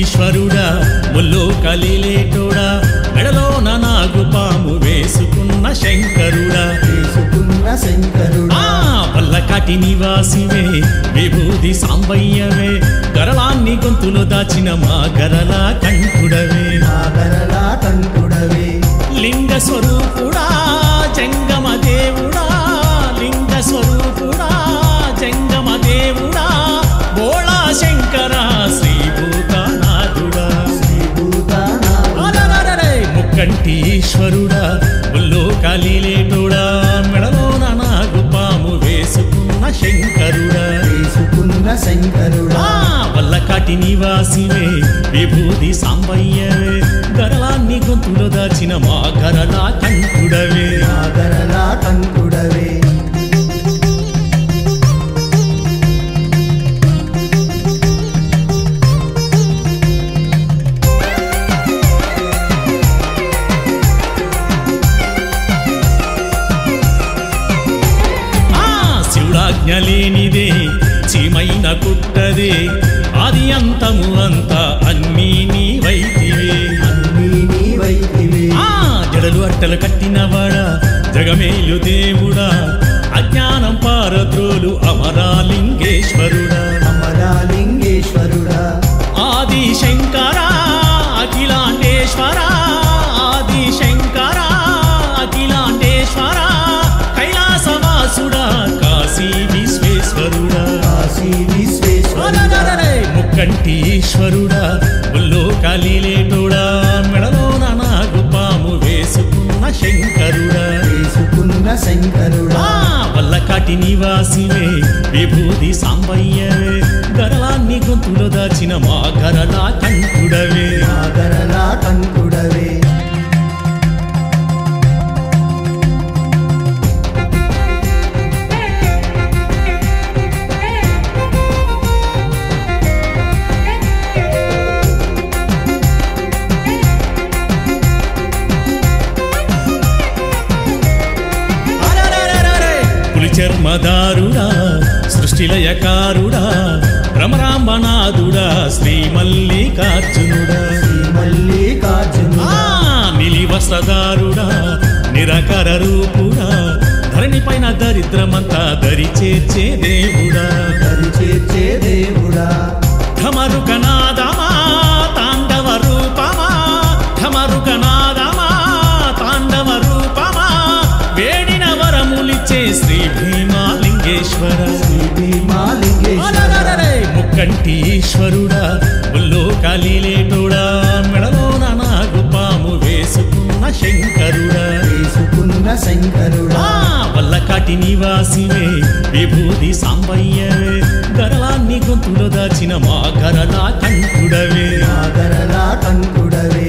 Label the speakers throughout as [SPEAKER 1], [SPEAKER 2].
[SPEAKER 1] ఈశ్వరుడా ముల్లో కలిలేటోడా మెడలో నాగు పాము వేసుకున్న శంకరుడా
[SPEAKER 2] తీసుకున్న శంకరుడా
[SPEAKER 1] ఆ వల్లకాటి నివాసివే విభూది సాంబయ్యవే గరళాన్ని గొంతులో దాచిన మా గరళ కంఠుడవే
[SPEAKER 2] నాగరలా కంకుడవే
[SPEAKER 1] లింగ స్వరూపుడా జంగమ దేవుడా లింగ స్వరూపుడా జంగమ దేవుడా బోళా శంకర శ్రీభూతనాథుడా
[SPEAKER 2] శ్రీభూతనాథుడా
[SPEAKER 1] అరెరెరెరె! ముక్కంటి ఈశ్వరుడా ఉల్లో కలిలేటోడా మెడలో నాగు పాము వేసుకున్న శంకరుడా
[SPEAKER 2] తీసుకున్న శంకరుడా
[SPEAKER 1] ఆ వల్లకాటి నివాసివే విభూది సాంబయ్యవే గరళాన్ని గొంతులో దాచిన మా గరళ కంఠుడవే
[SPEAKER 2] నాగరలా కంకుడవే
[SPEAKER 1] ఆ శివుడాజ్ఞ లేనిదే చీమైన కుట్టదే ఆది అంతము అంతా అన్నీ నీ వైతివే
[SPEAKER 2] అన్నీ నీవైతివే
[SPEAKER 1] ఆ జడలు అట్టలు కట్టినవాడా జగమేలు దేవుడా అజ్ఞానం పారద్రోలు అమరాలింగేశ్వరుడా
[SPEAKER 2] అమరాలింగేశ్వరుడా
[SPEAKER 1] ఆది శంకర అఖిలాండేశ్వర ఆది శంకర అఖిలాండేశ్వర కైలాసవాసుడా కాశీ విశ్వేశ్వరుడా
[SPEAKER 2] కాశీ విశ్వేశ్వరుడా
[SPEAKER 1] అరెరెరెరె! ముక్కంటి ఈశ్వరుడా ఉల్లో కలిలేటోడా మెడలో నాగు పాము వేసుకున్న శంకరుడా
[SPEAKER 2] తీసుకున్న శంకరుడా
[SPEAKER 1] ఆ వల్లకాటి నివాసివే విభూది సాంబయ్యవే గరళాన్ని గొంతులో దాచిన మా గరళ కంఠుడవే
[SPEAKER 2] నాగరలా కంకుడవే
[SPEAKER 1] అరెరెరెరెరె! పులి చర్మదారుడా సృష్టిలయకారుడా భ్రమరాంబనాథుడా శ్రీ మల్లికార్జునుడా
[SPEAKER 2] శ్రీ మల్లికార్జునుడా
[SPEAKER 1] ఆ నిలి వస్త్రదారుడా నిరకర రూపుడా ధరణి పైన దరిద్రమంతా దరి చేర్చే దేవుడా
[SPEAKER 2] దరి చేర్చే దేవుడా
[SPEAKER 1] ఢమరుకనాదమా తాండవ రూపమా ఢమరుకనాదమా తాండవ రూపమా వేడిన వరములిచ్చే శ్రీ భీమాలింగేశ్వర
[SPEAKER 2] శ్రీ భీమాలింగేశ్వర
[SPEAKER 1] అరెరెరెరె! ముక్కంటి ఈశ్వరుడా ఉల్లో కలిలేటోడా మెడలో నాగు పాము వేసుకున్న శంకరుడా
[SPEAKER 2] తీసుకున్న శంకరుడా
[SPEAKER 1] ఆ వల్లకాటి నివాసివే విభూది సాంబయ్యవే గరళాన్ని గొంతులో దాచిన మా గరళ కంఠుడవే
[SPEAKER 2] నాగరలా కంకుడవే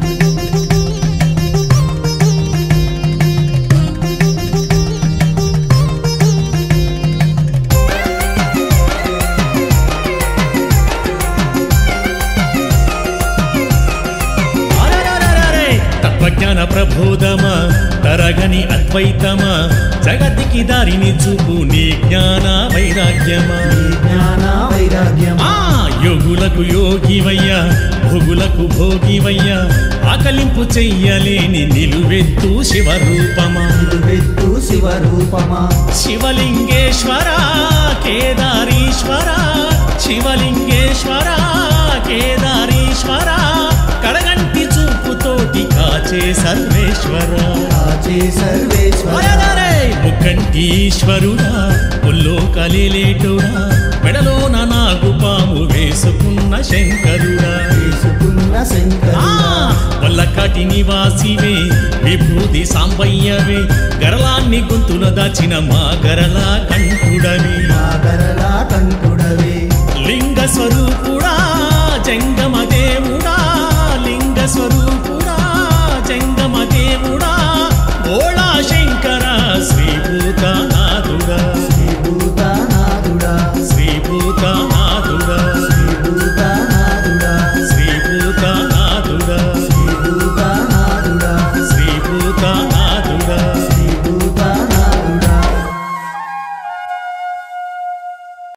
[SPEAKER 1] అరెరెరెరెరె! తత్వజ్ఞాన ప్రబోధమా తరగని అద్వైతమా జగతికి దారిని చూపు నీ జ్ఞాన వైరాగ్యమా
[SPEAKER 2] నీ జ్ఞాన వైరాగ్యమా
[SPEAKER 1] ఆ యోగులకు యోగివయ్యా భోగులకు భోగివయ్యా ఆకలింపు చెయ్యలేని నిలువెత్తు శివరూపమా
[SPEAKER 2] వెత్తు శివరూపమా
[SPEAKER 1] శివలింగేశ్వర కేదారీశ్వర శివలింగేశ్వర కేదారీశ్వర కడగంటి చూపుతోటి కాచే సర్వేశ్వర
[SPEAKER 2] కాచే సర్వేశ్వర
[SPEAKER 1] అరెరెరె! ముక్కంటి ఈశ్వరుడా ఒల్లో కలిలేటుడా మెడలో నాగు పాము వేసుకున్న శంకరుడా
[SPEAKER 2] తీసుకున్న
[SPEAKER 1] ఆ
[SPEAKER 2] శంకరుడా
[SPEAKER 1] వల్లకాటి నివాసివే విభూతి సాంబయ్యవే గరళాన్ని గొంతులో దాచిన మా గరళ కంఠుడవే
[SPEAKER 2] నాగరలా కంకుడవే
[SPEAKER 1] లింగ స్వరూపుడా జంగమ దేవుడా లింగ స్వరూపుడా జంగమ దేవుడా ఓళా శంకర శ్రీభూతనాథుడా
[SPEAKER 2] శ్రీభూతనాథుడా
[SPEAKER 1] శ్రీభూతనాథుడా
[SPEAKER 2] శ్రీభూతనాథుడా
[SPEAKER 1] శ్రీభూతనాథుడా
[SPEAKER 2] శ్రీభూతనాథుడా
[SPEAKER 1] శ్రీభూతనాథుడా